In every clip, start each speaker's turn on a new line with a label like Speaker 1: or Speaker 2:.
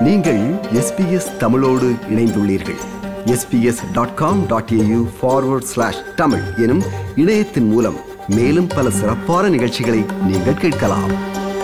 Speaker 1: நீங்கள் எஸ்பிஎஸ் தமிழோடு இணைந்துள்ளீர்கள் SBS dot com dot AU forward slash Tamil எனும் இணையத்தின் மூலம் மேலும் பல சிறப்பான நிகழ்ச்சிகளை நீங்கள் கேட்கலாம்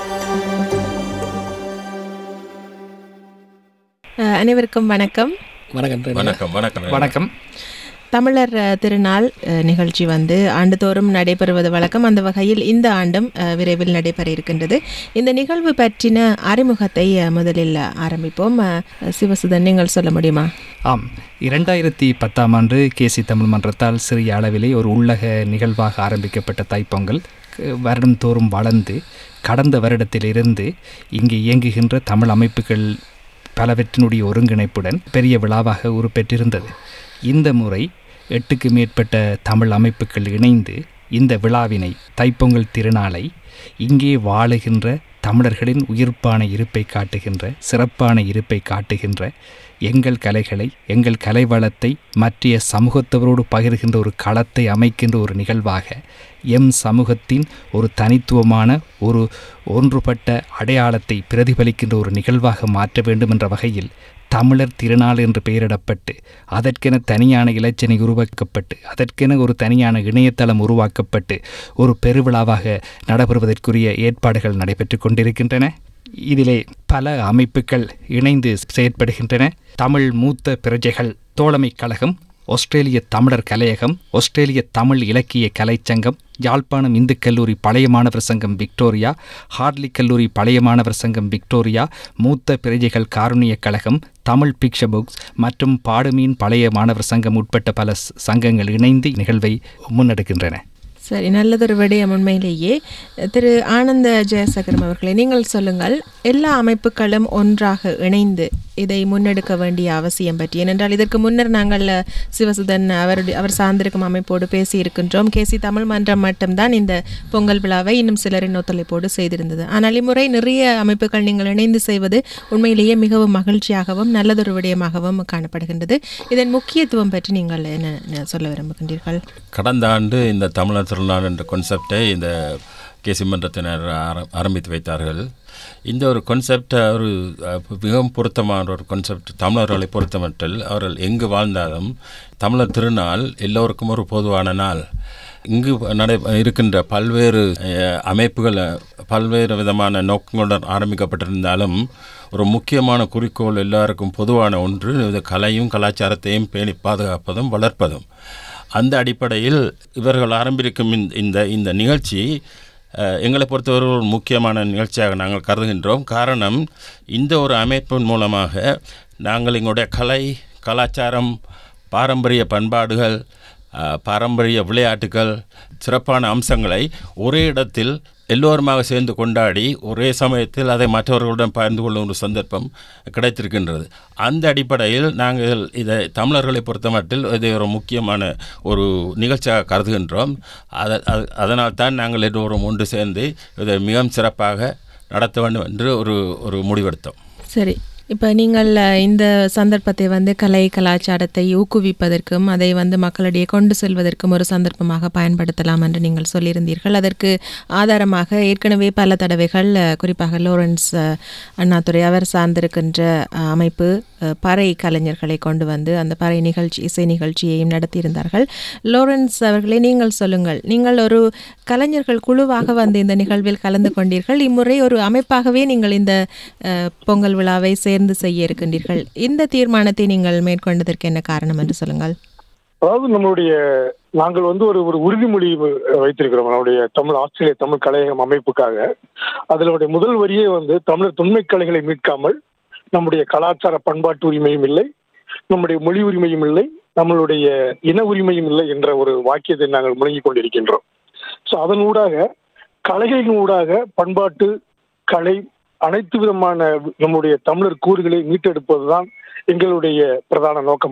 Speaker 2: அஹ் அனைவருக்கும் வணக்கம்
Speaker 3: வணக்கம் ரேணுகா.
Speaker 4: வணக்கம் வணக்கம்
Speaker 3: வணக்கம்
Speaker 2: தமிழர் அஹ், திருநாள் அஹ், நிகழ்ச்சி வந்து ஆண்டுதோறும் நடைபெறுவது வழக்கம் அந்த வகையில் இந்த ஆண்டும் அஹ், விரைவில் நடைபெற இருக்கின்றது இந்த நிகழ்வு பற்றின அறிமுகத்தை அஹ், முதலில் ஆரம்பிப்போம் அஹ், சிவசுதன் நீங்கள் சொல்ல முடியுமா
Speaker 3: ஆம் இரண்டாயிரத்தி பத்தாம் ஆண்டு கேசி தமிழ் மன்றத்தால் சிறிய அளவிலே ஒரு உள்ளக நிகழ்வாக ஆரம்பிக்கப்பட்ட தைப்பொங்கல் க- வருடந்தோறும் வளர்ந்து கடந்த வருடத்திலிருந்து இங்கு இயங்குகின்ற தமிழ் அமைப்புகள் பலவற்றினுடைய ஒருங்கிணைப்புடன் பெரிய விழாவாக உருப்பெற்றிருந்தது இந்த முறை எட்டுக்கு மேற்பட்ட தமிழ் அமைப்புகள் இணைந்து இந்த விழாவினை தைப்பொங்கல் திருநாளை இங்கே வாழுகின்ற தமிழர்களின் உயிர்ப்பான இருப்பை காட்டுகின்ற சிறப்பான இருப்பை காட்டுகின்ற எங்கள் கலைகளை எங்கள் கலை வளத்தை மற்றைய சமூகத்தவரோடு பகிர்கின்ற ஒரு களத்தை அமைக்கின்ற ஒரு நிகழ்வாக எம் சமூகத்தின் ஒரு தனித்துவமான ஒரு ஒன்றுபட்ட அடையாளத்தை பிரதிபலிக்கின்ற ஒரு நிகழ்வாக மாற்ற வேண்டும் என்ற வகையில் தமிழர் திருநாள் என்று பெயரிடப்பட்டு அதற்கென தனியான இலச்சினை உருவாக்கப்பட்டு அதற்கென ஒரு தனியான இணையதளம் உருவாக்கப்பட்டு ஒரு பெருவிழாவாக நடைபெறுவதற்குரிய ஏற்பாடுகள் நடைபெற்று கொண்டிருக்கின்றன இதிலே பல அமைப்புகள் இணைந்து செயற்படுகின்றன தமிழ் மூத்த பிரஜைகள் தோழமை கழகம் ஆஸ்திரேலிய தமிழர் கலையகம் ஆஸ்திரேலிய தமிழ் இலக்கிய கலைச்சங்கம் யாழ்ப்பாணம் இந்து கல்லூரி பழைய மாணவர் சங்கம் விக்டோரியா ஹார்ட்லி கல்லூரி பழைய மாணவர் சங்கம் விக்டோரியா மூத்த பிரஜைகள் காருண்ய கழகம் தமிழ் பிக்ஷ புக்ஸ் மற்றும் பாடுமீன் பழைய மாணவர் சங்கம் உட்பட்ட பல ச- சங்கங்கள் இணைந்து நிகழ்வை முன்னெடுக்கின்றன
Speaker 2: சரி நல்லதொரு விடயம் உண்மையிலேயே திரு ஆனந்த ஜெயசகரம் அவர்களே நீங்கள் சொல்லுங்கள் எல்லா அமைப்புகளும் ஒன்றாக இணைந்து இதை முன்னெடுக்க வேண்டிய அவசியம் பற்றி ஏனென்றால் இதற்கு முன்னர் நாங்கள் அஹ், சிவசுதன் அவருடைய அவர் சார்ந்திருக்கும் அமைப்போடு பேசியிருக்கின்றோம் கேசி தமிழ் மன்றம் மட்டும்தான் இந்த பொங்கல் விழாவை இன்னும் சிலரின் ஒத்துழைப்போடு செய்திருந்தது ஆனால் இம்முறை நிறைய அமைப்புகள் நீங்கள் இணைந்து செய்வது உண்மையிலேயே மிகவும் மகிழ்ச்சியாகவும் நல்லதொரு விடயமாகவும் காணப்படுகின்றது இதன் முக்கியத்துவம் பற்றி நீங்கள் என்ன சொல்ல விரும்புகின்றீர்கள்
Speaker 4: கடந்த ஆண்டு இந்த தமிழர் திருநாள் என்ற கான்செப்டை இந்த கேசி மன்றத்தினர் ஆர- ஆரம்பித்து வைத்தார்கள் இந்த ஒரு கான்செப்ட் ஒரு அஹ், மிகவும் பொருத்தமான ஒரு கான்செப்ட் தமிழர்களை பொறுத்தமட்டில் அவர்கள் எங்கு வாழ்ந்தாலும் தமிழர் திருநாள் எல்லோருக்கும் ஒரு பொதுவான நாள் இங்கு நடை இருக்கின்ற பல்வேறு அஹ், அமைப்புகள் அஹ், பல்வேறு விதமான நோக்கங்களுடன் ஆரம்பிக்கப்பட்டிருந்தாலும் ஒரு முக்கியமான குறிக்கோள் எல்லாருக்கும் பொதுவான ஒன்று இது கலையும் கலாச்சாரத்தையும் பேணி பாதுகாப்பதும் வளர்ப்பதும் அந்த அடிப்படையில் இவர்கள் ஆரம்பிக்கும் இந்த- இந்த இந்த நிகழ்ச்சி அஹ், எங்களை பொறுத்தவரை ஒரு முக்கியமான நிகழ்ச்சியாக நாங்கள் கருதுகின்றோம் காரணம் இந்த ஒரு அமைப்பின் மூலமாக நாங்கள் எங்களுடைய கலை கலாச்சாரம் பாரம்பரிய பண்பாடுகள் அஹ், பாரம்பரிய விளையாட்டுகள் சிறப்பான அம்சங்களை ஒரே இடத்தில் எல்லோருமாக சேர்ந்து கொண்டாடி ஒரே சமயத்தில் அதை மற்றவர்களுடன் பகிர்ந்து கொள்ளும் ஒரு சந்தர்ப்பம் கிடைத்திருக்கின்றது அந்த அடிப்படையில் நாங்கள் இதை தமிழர்களை பொறுத்தமட்டில் இதை ஒரு முக்கியமான ஒரு நிகழ்ச்சியாக கருதுகின்றோம் அத அத- அதனால் தான் நாங்கள் எல்லோரும் ஒன்று சேர்ந்து இதை மிகவும் சிறப்பாக நடத்த வேண்டும் என்று ஒரு ஒரு முடிவெடுத்தோம்
Speaker 2: சரி இப்போ நீங்கள் அஹ், இந்த சந்தர்ப்பத்தை வந்து கலை கலாச்சாரத்தை ஊக்குவிப்பதற்கும் அதை வந்து மக்களிடையே கொண்டு செல்வதற்கும் ஒரு சந்தர்ப்பமாக பயன்படுத்தலாம் என்று நீங்கள் சொல்லியிருந்தீர்கள் அதற்கு ஆதாரமாக ஏற்கனவே பல தடவைகள் அஹ், குறிப்பாக லோரன்ஸ் அஹ், அண்ணாதுரை அவர் சார்ந்திருக்கின்ற அஹ், அமைப்பு அஹ், பறை கலைஞர்களை கொண்டு வந்து அந்த பறை நிகழ்ச்சி இசை நிகழ்ச்சியையும் நடத்தியிருந்தார்கள் லோரன்ஸ் அவர்களே நீங்கள் சொல்லுங்கள் நீங்கள் ஒரு கலைஞர்கள் குழுவாக வந்து இந்த நிகழ்வில் கலந்து கொண்டீர்கள் இம்முறை ஒரு அமைப்பாகவே நீங்கள் இந்த அஹ், பொங்கல் விழாவை சேர்ந்து செய்ய இருக்கின்றீர்கள் இந்த தீர்மானத்தை நீங்கள் மேற்கொண்டதற்கு என்ன காரணம் என்று சொல்லுங்கள்
Speaker 5: அதாவது நம்மளுடைய நாங்கள் வந்து ஒரு ஒரு உறுதிமொழி வ- வைத்திருக்கிறோம் நம்மளுடைய தமிழ் ஆஸ்திரேலிய தமிழ் கலையகம் அமைப்புக்காக அதனுடைய முதல் வரியே வந்து தமிழர் தொன்மை கலைகளை மீட்காமல் நம்முடைய கலாச்சார பண்பாட்டு உரிமையும் இல்லை நம்முடைய மொழி உரிமையும் இல்லை நம்மளுடைய இன உரிமையும் இல்லை என்ற ஒரு வாக்கியத்தை நாங்கள் முழங்கிக் கொண்டிருக்கின்றோம் ஸோ அதன் ஊடாக கலைகளின் ஊடாக பண்பாட்டு கலை அனைத்து விதமான நம்முடைய தமிழர் கூறுகளை மீட்டெடுப்பதுதான் எங்களுடைய பிரதான நோக்கம்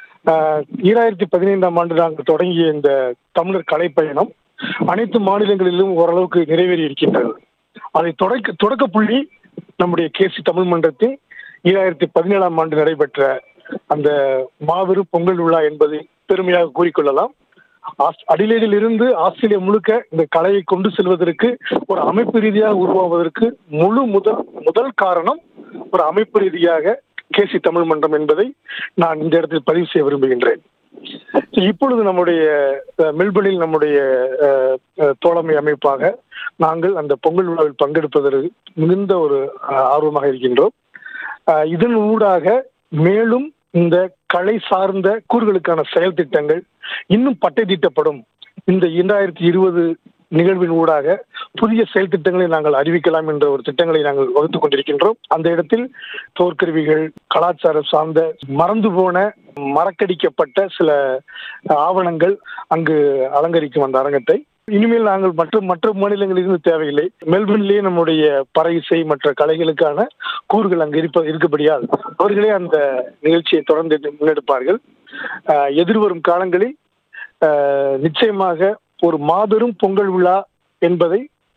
Speaker 5: ஆஹ் ஈராயிரத்தி பதினைந்தாம் ஆண்டு நாங்கள் தொடங்கிய இந்த தமிழர் கலை பயணம் அனைத்து மாநிலங்களிலும் ஓரளவுக்கு நிறைவேறி இருக்கின்றது அதை தொடக்க தொடக்க புள்ளி நம்முடைய கேசி தமிழ் மன்றத்தின் ஈராயிரத்தி பதினேழாம் ஆண்டு நடைபெற்ற அந்த மாபெரும் பொங்கல் விழா என்பதை பெருமையாக கூறிக்கொள்ளலாம் ஆஸ்- அடிலேடில் இருந்து ஆஸ்திரேலியா முழுக்க இந்த கலையை கொண்டு செல்வதற்கு ஒரு அமைப்பு ரீதியாக உருவாவதற்கு முழு முதல் முதல் காரணம் ஒரு அமைப்பு ரீதியாக கேசி தமிழ் மன்றம் என்பதை நான் இந்த இடத்தில் பதிவு செய்ய விரும்புகின்றேன் இப்பொழுது நம்முடைய அஹ், மெல்பர்னில் நம்முடைய அஹ், அஹ், தோழமை அமைப்பாக நாங்கள் அந்த பொங்கல் விழாவில் பங்கெடுப்பதற்கு மிகுந்த ஒரு அஹ், ஆர்வமாக இருக்கின்றோம் அஹ், இதன் ஊடாக மேலும் இந்த கலை சார்ந்த கூறுகளுக்கான செயல் திட்டங்கள் இன்னும் பட்டை தீட்டப்படும் இந்த இரண்டாயிரத்தி இருபது நிகழ்வின் ஊடாக புதிய செயல் திட்டங்களை நாங்கள் அறிவிக்கலாம் என்ற ஒரு திட்டங்களை நாங்கள் வகுத்துக் கொண்டிருக்கின்றோம் அந்த இடத்தில் தோற்கருவிகள் கலாச்சாரம் சார்ந்த மறந்து போன மறக்கடிக்கப்பட்ட சில ஆவணங்கள் அங்கு அலங்கரிக்கும் அந்த அரங்கத்தை இனிமேல் நாங்கள் மற்ற மற்ற மாநிலங்களிலிருந்து தேவையில்லை மெல்பர்னிலேயே நம்முடைய பறை இசை மற்ற கலைகளுக்கான கூறுகள் அங்கு இருப்ப இருக்கபடியால் அவர்களே அந்த நிகழ்ச்சியை தொடர்ந்து முன்னெடுப்பார்கள் ஆஹ் எதிர்வரும் காலங்களில் ஆஹ் நிச்சயமாக ஒரு மாபெரும் பொங்கல் விழா என்பதை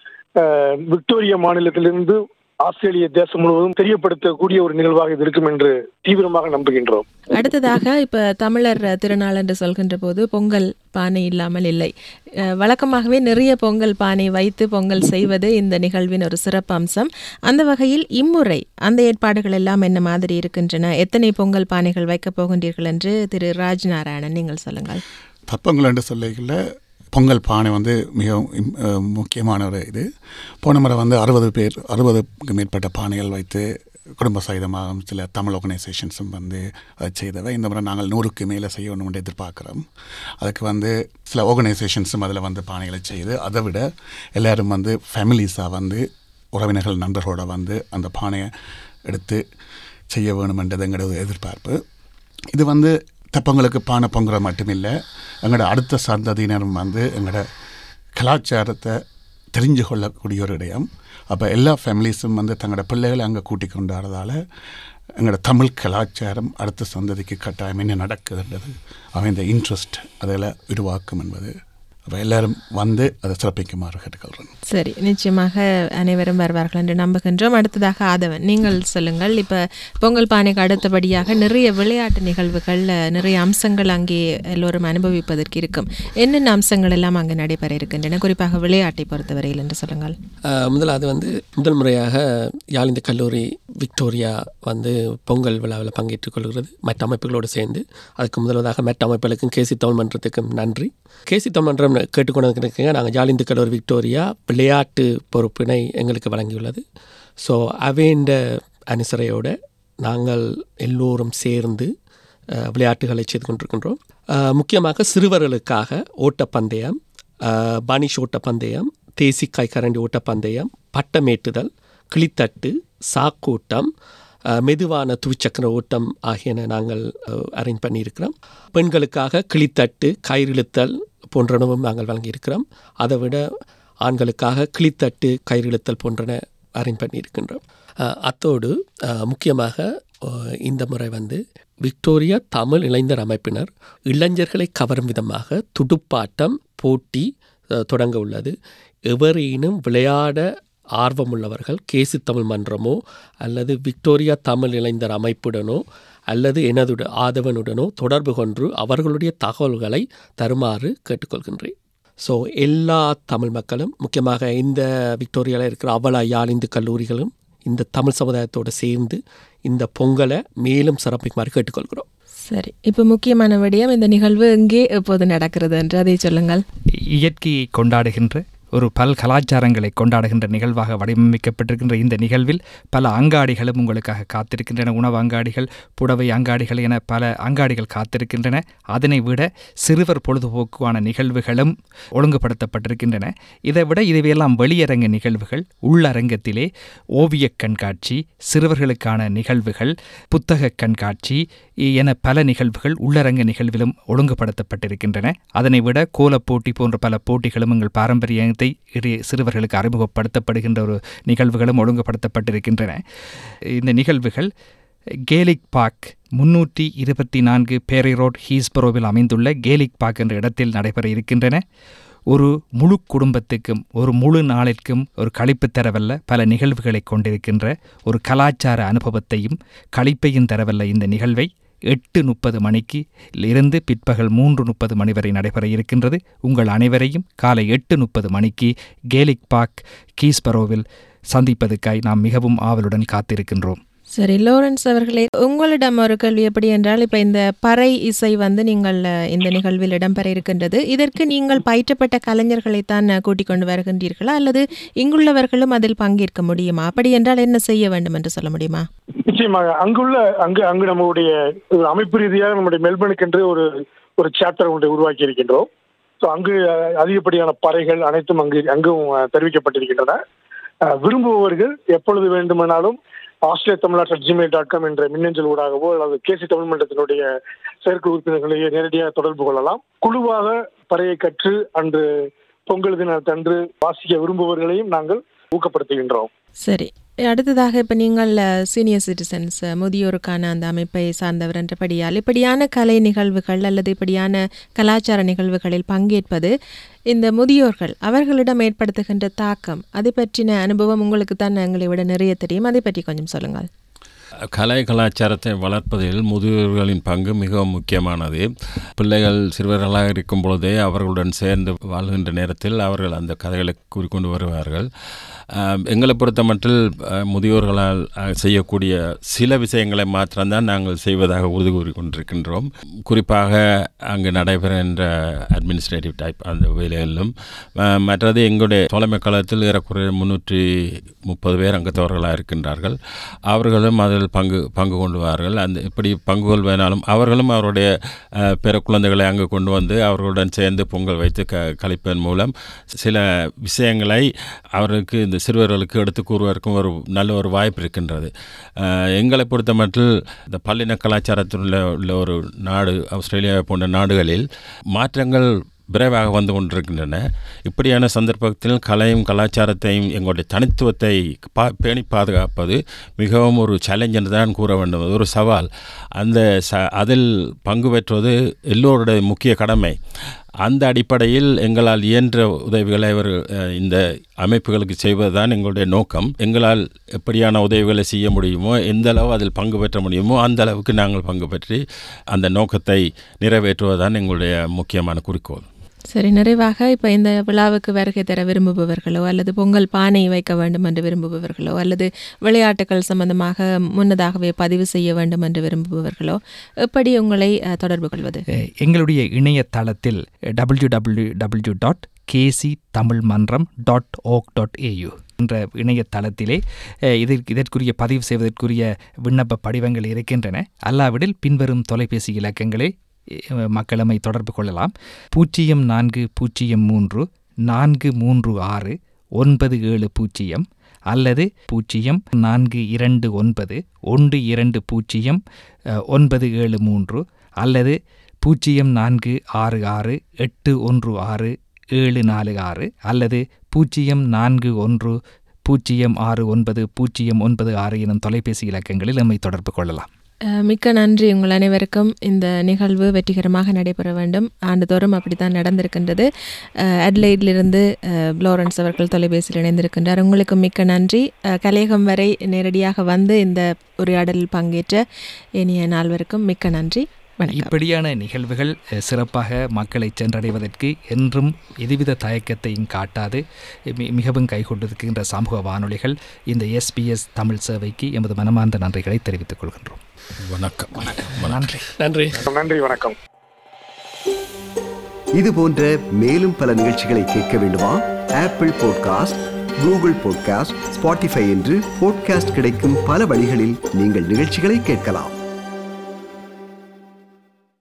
Speaker 5: ஆஹ் விக்டோரியா மாநிலத்திலிருந்து ஆஸ்திரேலிய தேசம் முழுவதும் தெரியப்படுத்தக்கூடிய ஒரு நிகழ்வாக இது இருக்கும் என்று தீவிரமாக நம்புகின்றோம்
Speaker 2: அடுத்ததாக இப்ப தமிழர் திருநாள் என்று சொல்கின்ற போது பொங்கல் பானை இல்லாமல் இல்லை அஹ் வழக்கமாகவே நிறைய பொங்கல் பானை வைத்து பொங்கல் செய்வது இந்த நிகழ்வின் ஒரு சிறப்பு அம்சம் அந்த வகையில் இம்முறை அந்த ஏற்பாடுகள் எல்லாம் என்ன மாதிரி இருக்கின்றன எத்தனை பொங்கல் பானைகள் வைக்கப் போகின்றீர்கள் என்று திரு ராஜ் நாராயணன் நீங்கள் சொல்லுங்கள்
Speaker 6: பப்பங்கள் என்று சொல்லிக்கல பொங்கல் பானை வந்து மிகவும் இம்- அஹ் முக்கியமான ஒரு இது போன முறை வந்து அறுபது பேர் அறுபதுக்கு மேற்பட்ட பானைகள் வைத்து குடும்ப சகிதமாக சில தமிழ் ஆர்கனைசேஷன்ஸும் வந்து அதை செய்தவை இந்த முறை நாங்கள் நூறுக்கு மேலே செய்யணும் என்று எதிர்பார்க்குறோம் அதுக்கு வந்து சில ஆர்கனைசேஷன்ஸும் அதில் வந்து பானைகளை செய்து அதை விட எல்லாரும் வந்து ஃபேமிலிஸாக வந்து உறவினர்கள் நண்பர்களோட வந்து அந்த பானையை எடுத்து செய்ய வேணுமென்றது எங்களோட எதிர்பார்ப்பு இது வந்து தப்பங்களுக்கு பானை பொங்குறது மட்டுமில்லை எங்களோட அடுத்த சந்ததியினரும் வந்து எங்களோட கலாச்சாரத்தை தெரிஞ்சு கொள்ளக்கூடிய ஒரு இடம் அப்போ எல்லா ஃபேமிலிஸும் வந்து தங்களோட பிள்ளைகளை அங்கே கூட்டி கொண்டாடுறதால எங்களோட தமிழ் கலாச்சாரம் அடுத்த சந்ததிக்கு கட்டாயம் என்ன நடக்குதுன்றது அவன் இந்த இன்ட்ரெஸ்ட் அதில் உருவாக்கும் என்பது அப்போ எல்லாரும் வந்து அதை சிறப்பிக்குமாறு கேட்டுக்கொள்கிறேன்
Speaker 2: சரி நிச்சயமாக அனைவரும் வருவார்கள் என்று நம்புகின்றோம் அடுத்ததாக ஆதவன் நீங்கள் சொல்லுங்கள் இப்போ பொங்கல் பானைக்கு அடுத்தபடியாக நிறைய விளையாட்டு நிகழ்வுகள் அஹ், நிறைய அம்சங்கள் அங்கே எல்லோரும் அனுபவிப்பதற்கு இருக்கும் என்னென்ன அம்சங்கள் எல்லாம் அங்கே நடைபெற இருக்கின்றன குறிப்பாக விளையாட்டை பொறுத்தவரையில் என்று சொல்லுங்கள்
Speaker 7: ஆஹ் முதலாவது வந்து முதல் முறையாக யாழிந்த கல்லூரி விக்டோரியா வந்து பொங்கல் விழாவில் பங்கேற்றுக் கொள்கிறது மற்ற அமைப்புகளோடு சேர்ந்து அதுக்கு முதல்வதாக மற்ற அமைப்புகளுக்கும் கேசி தமிழ் மன்றத்துக்கும் நன்றி கேசி தமிழ் மன்றம் கேட்டுக்கொண்டு இருக்கீங்க நாங்கள் யாழிந்த கல்லூரி விக்டோரியா விளையாட்டு பொறுப்பினை எங்களுக்கு வழங்கியுள்ளது ஸோ அவேண்ட அனுசரையோட நாங்கள் எல்லோரும் சேர்ந்து அஹ், விளையாட்டுகளை செய்து கொண்டிருக்கின்றோம் அஹ், முக்கியமாக சிறுவர்களுக்காக ஓட்டப்பந்தயம் அஹ், பனிஷ் ஓட்டப்பந்தயம் தேசிக்காய் கரண்டி ஓட்டப்பந்தயம் பட்டமேட்டுதல் கிளித்தட்டு சாக்கூட்டம் அஹ், மெதுவான துவிச்சக்கர ஓட்டம் ஆகியன நாங்கள் அரேஞ்ச் பண்ணியிருக்கிறோம் பெண்களுக்காக கிளித்தட்டு கயிறிழுத்தல் போன்றனவும் நாங்கள் வழங்கியிருக்கிறோம் அதை விட ஆண்களுக்காக கிளித்தட்டு கயிறிழுத்தல் போன்றன அரேஞ்ச் பண்ணியிருக்கின்றோம் அஹ், அத்தோடு அஹ், முக்கியமாக அஹ், இந்த முறை வந்து விக்டோரியா தமிழ் இளைஞர் அமைப்பினர் இளைஞர்களை கவரும் விதமாக துடுப்பாட்டம் போட்டி அஹ், தொடங்க உள்ளது எவரேனும் விளையாட ஆர்வமுள்ளவர்கள் கேசி தமிழ் மன்றமோ அல்லது விக்டோரியா தமிழ் இளைஞர் அமைப்புடனோ அல்லது எனது ஆதவனுடனோ தொடர்பு கொண்டு அவர்களுடைய தகவல்களை தருமாறு கேட்டுக்கொள்கின்றேன் ஸோ எல்லா தமிழ் மக்களும் முக்கியமாக இந்த விக்டோரியாவில் இருக்கிற அவலா யாழ் இந்து கல்லூரிகளும் இந்த தமிழ் சமுதாயத்தோடு சேர்ந்து இந்த பொங்கலை மேலும் சிறப்பிக்குமாறு கேட்டுக்கொள்கிறோம்
Speaker 2: சரி இப்போ முக்கியமான விடயம் இந்த நிகழ்வு எங்கே எப்போது நடக்கிறது என்று அதை சொல்லுங்கள்
Speaker 3: இயற்கையை கொண்டாடுகின்ற ஒரு பல் கலாச்சாரங்களை கொண்டாடுகின்ற நிகழ்வாக வடிவமைக்கப்பட்டிருக்கின்ற இந்த நிகழ்வில் பல அங்காடிகளும் உங்களுக்காக காத்திருக்கின்றன உணவு அங்காடிகள் புடவை அங்காடிகள் என பல அங்காடிகள் காத்திருக்கின்றன அதனை விட சிறுவர் பொழுதுபோக்குவான நிகழ்வுகளும் ஒழுங்குபடுத்தப்பட்டிருக்கின்றன இதை விட இதுவையெல்லாம் வெளியரங்க நிகழ்வுகள் உள்ளரங்கத்திலே ஓவியக் கண்காட்சி சிறுவர்களுக்கான நிகழ்வுகள் புத்தக கண்காட்சி என பல நிகழ்வுகள் உள்ளரங்க நிகழ்விலும் ஒழுங்குபடுத்தப்பட்டிருக்கின்றன அதனை விட கோலப்போட்டி போன்ற பல போட்டிகளும் எங்கள் பாரம்பரியத்தை இடையே சிறுவர்களுக்கு அறிமுகப்படுத்தப்படுகின்ற ஒரு நிகழ்வுகளும் ஒழுங்குபடுத்தப்பட்டிருக்கின்றன இந்த நிகழ்வுகள் கேலிக் பார்க் முன்னூற்றி இருபத்தி நான்கு பேரை ரோட் ஹீஸ்பரோவில் அமைந்துள்ள கேலிக் பார்க் என்ற இடத்தில் நடைபெற இருக்கின்றன ஒரு முழு குடும்பத்துக்கும் ஒரு முழு நாளிற்கும் ஒரு களிப்பு தரவல்ல பல நிகழ்வுகளை கொண்டிருக்கின்ற ஒரு கலாச்சார அனுபவத்தையும் களிப்பையும் தரவல்ல இந்த நிகழ்வை எட்டு முப்பது மணிக்கு இருந்து பிற்பகல் மூன்று முப்பது மணி வரை நடைபெற இருக்கின்றது உங்கள் அனைவரையும் காலை எட்டு முப்பது மணிக்கு கேலிக் பார்க் கீஸ்பரோவில் சந்திப்பதற்காய் நாம் மிகவும் ஆவலுடன் காத்திருக்கின்றோம்
Speaker 2: சரி லோரன்ஸ் அவர்களே உங்களிடம் ஒரு கேள்வி எப்படி என்றால் இப்போ இந்த பறை இசை வந்து நீங்கள் அஹ், இந்த நிகழ்வில் இடம்பெற இருக்கின்றது இதற்கு நீங்கள் பயிற்றப்பட்ட கலைஞர்களைத்தான் அஹ், கூட்டிக் கொண்டு வருகின்றீர்களா அல்லது இங்குள்ளவர்களும் அதில் பங்கேற்க முடியுமா அப்படி என்றால் என்ன செய்ய வேண்டும் என்று சொல்ல முடியுமா
Speaker 5: நிச்சயமாக அங்குள்ள அங்கு அங்கு நம்மளுடைய ஒரு அமைப்பு ரீதியாக நம்முடைய மெல்பனுக்கென்று ஒரு ஒரு சாப்டர் ஒன்றை உருவாக்கி இருக்கின்றோம் ஸோ அங்கு அஹ், அதிகப்படியான பறைகள் அனைத்தும் அங்கு அங்கும் அஹ், தெரிவிக்கப்பட்டிருக்கின்றன அஹ், விரும்புபவர்கள் எப்பொழுது வேண்டுமானாலும் ஆஸ்திரேலிய தமிழ்நாட்டு ஜிமெயில் டாட் காம் என்ற மின்னஞ்சல் ஊடாகவோ அல்லது கேசி தமிழ் மன்றத்தினுடைய செயற்குழு உறுப்பினர்களை நேரடியாக தொடர்பு கொள்ளலாம் குழுவாக பறையை கற்று அன்று பொங்கல் தினத்தன்று வாசிக்க விரும்புபவர்களையும் நாங்கள் ஊக்கப்படுத்துகின்றோம்
Speaker 2: சரி அடுத்ததாக இப்போ நீங்கள் சீனியர் சிட்டிசன்ஸ் முதியோருக்கான அந்த அமைப்பை சார்ந்தவர் என்றபடியால் இப்படியான கலை நிகழ்வுகள் அல்லது இப்படியான கலாச்சார நிகழ்வுகளில் பங்கேற்பது இந்த முதியோர்கள் அவர்களிடம் ஏற்படுத்துகின்ற தாக்கம் அதை பற்றின அனுபவம் உங்களுக்கு தான் எங்களை விட நிறைய தெரியும் அதை பற்றி கொஞ்சம் சொல்லுங்கள்
Speaker 4: கலை கலாச்சாரத்தை வளர்ப்பதில் முதியோர்களின் பங்கு மிகவும் முக்கியமானது பிள்ளைகள் சிறுவர்களாக இருக்கும் பொழுதே அவர்களுடன் சேர்ந்து வாழ்கின்ற நேரத்தில் அவர்கள் அந்த கதைகளை கூறிக்கொண்டு வருவார்கள் ஆம், எங்களை பொறுத்த மட்டில் அஹ், முதியோர்களால் அஹ், செய்யக்கூடிய சில விஷயங்களை மாத்திரம்தான் நாங்கள் செய்வதாக உறுதி கூறி கொண்டிருக்கின்றோம் குறிப்பாக அங்கு நடைபெறுகின்ற அட்மினிஸ்ட்ரேட்டிவ் டைப் அந்த வேலைகளிலும் அஹ், மற்றது எங்களுடைய தலைமை களத்தில் ஏறக்குறைய முன்னூற்றி முப்பது பேர் அங்கத்தவர்களாக இருக்கின்றார்கள் அவர்களும் அதில் பங்கு பங்கு கொண்டுவார்கள் அந்த இப்படி பங்கு கொள்வதனாலும் அவர்களும் அவருடைய அஹ், பிற குழந்தைகளை அங்கு கொண்டு வந்து அவர்களுடன் சேர்ந்து பொங்கல் வைத்து க கழிப்பதன் மூலம் சில விஷயங்களை அவர்களுக்கு இந்த சிறுவர்களுக்கு எடுத்து கூறுவதற்கும் ஒரு நல்ல ஒரு வாய்ப்பு இருக்கின்றது அஹ், எங்களை பொறுத்த மட்டில் இந்த பல்லின கலாச்சாரத்தில் உள்ள உள்ள ஒரு நாடு ஆஸ்திரேலியா போன்ற நாடுகளில் மாற்றங்கள் விரைவாக வந்து கொண்டிருக்கின்றன இப்படியான சந்தர்ப்பத்தில் கலையும் கலாச்சாரத்தையும் எங்களுடைய தனித்துவத்தை பா பேணி பாதுகாப்பது மிகவும் ஒரு சேலஞ்ச் என்று தான் கூற வேண்டும் அது ஒரு சவால் அந்த ச அதில் பங்கு பெற்றுவது எல்லோருடைய முக்கிய கடமை அந்த அடிப்படையில் எங்களால் இயன்ற உதவிகளை அவர் அஹ், இந்த அமைப்புகளுக்கு செய்வதுதான் எங்களுடைய நோக்கம் எங்களால் எப்படியான உதவிகளை செய்ய முடியுமோ எந்த அளவு அதில் பங்கு பெற்ற முடியுமோ அந்த அளவுக்கு நாங்கள் பங்கு பெற்று அந்த நோக்கத்தை நிறைவேற்றுவதுதான் எங்களுடைய முக்கியமான குறிக்கோள்
Speaker 2: சரி நிறைவாக இப்போ இந்த விழாவுக்கு வருகை தர விரும்புபவர்களோ அல்லது பொங்கல் பானை வைக்க வேண்டும் என்று விரும்புபவர்களோ அல்லது விளையாட்டுகள் சம்பந்தமாக முன்னதாகவே பதிவு செய்ய வேண்டும் என்று விரும்புபவர்களோ எப்படி உங்களை அஹ், தொடர்பு கொள்வது
Speaker 3: அஹ், எங்களுடைய இணையதளத்தில் W W W dot KC Tamil Mandram dot okay dot AU என்ற இணையதளத்திலே அஹ், இதற்கு இதற்குரிய பதிவு செய்வதற்குரிய விண்ணப்ப படிவங்கள் இருக்கின்றன அல்லாவிடில் பின்வரும் தொலைபேசி இலக்கங்களை அஹ், மக்களமை தொடர்பு கொள்ளலாம் பூஜ்ஜியம் நான்கு பூஜ்ஜியம் மூன்று நான்கு மூன்று ஆறு ஒன்பது ஏழு பூஜ்ஜியம் அல்லது பூஜ்ஜியம் நான்கு இரண்டு ஒன்பது ஒன்று இரண்டு பூஜ்ஜியம் அஹ், ஒன்பது ஏழு மூன்று அல்லது பூஜ்ஜியம் நான்கு ஆறு ஆறு எட்டு ஒன்று ஆறு ஏழு நாலு ஆறு அல்லது பூஜ்ஜியம் நான்கு ஒன்று பூஜ்ஜியம் ஆறு ஒன்பது பூஜ்ஜியம் ஒன்பது ஆறு எனும் தொலைபேசி இலக்கங்களில் நம்மை தொடர்பு கொள்ளலாம்
Speaker 2: அஹ், மிக்க நன்றி உங்கள் அனைவருக்கும் இந்த நிகழ்வு வெற்றிகரமாக நடைபெற வேண்டும் ஆண்டுதோறும் அப்படித்தான் நடந்திருக்கின்றது அஹ், அட்லைடிலிருந்து அஹ், லாரன்ஸ் அவர்கள் தொலைபேசியில் இணைந்திருக்கின்றார் உங்களுக்கு மிக்க நன்றி அஹ், கலையகம் வரை நேரடியாக வந்து இந்த உரையாடலில் பங்கேற்ற இனிய நால்வருக்கும் மிக்க நன்றி வணக்கம்
Speaker 3: இப்படியான நிகழ்வுகள் அஹ், சிறப்பாக மக்களை சென்றடைவதற்கு என்றும் எதுவித தயக்கத்தையும் காட்டாது மி- மிகவும் கைகொண்டிருக்கின்ற சமூக வானொலிகள் இந்த எஸ்பிஎஸ் தமிழ் சேவைக்கு எமது மனமார்ந்த நன்றிகளை தெரிவித்துக் கொள்கின்றோம்
Speaker 4: வணக்கம்
Speaker 3: நன்றி
Speaker 7: நன்றி
Speaker 5: நன்றி வணக்கம்
Speaker 1: இது போன்ற மேலும் பல நிகழ்ச்சிகளை கேட்க வேண்டுமா Apple podcast Google podcast Spotify என்று பாட்காஸ்ட் கிடைக்கும் பல வழிகளில் நீங்கள் நிகழ்ச்சிகளை கேட்கலாம்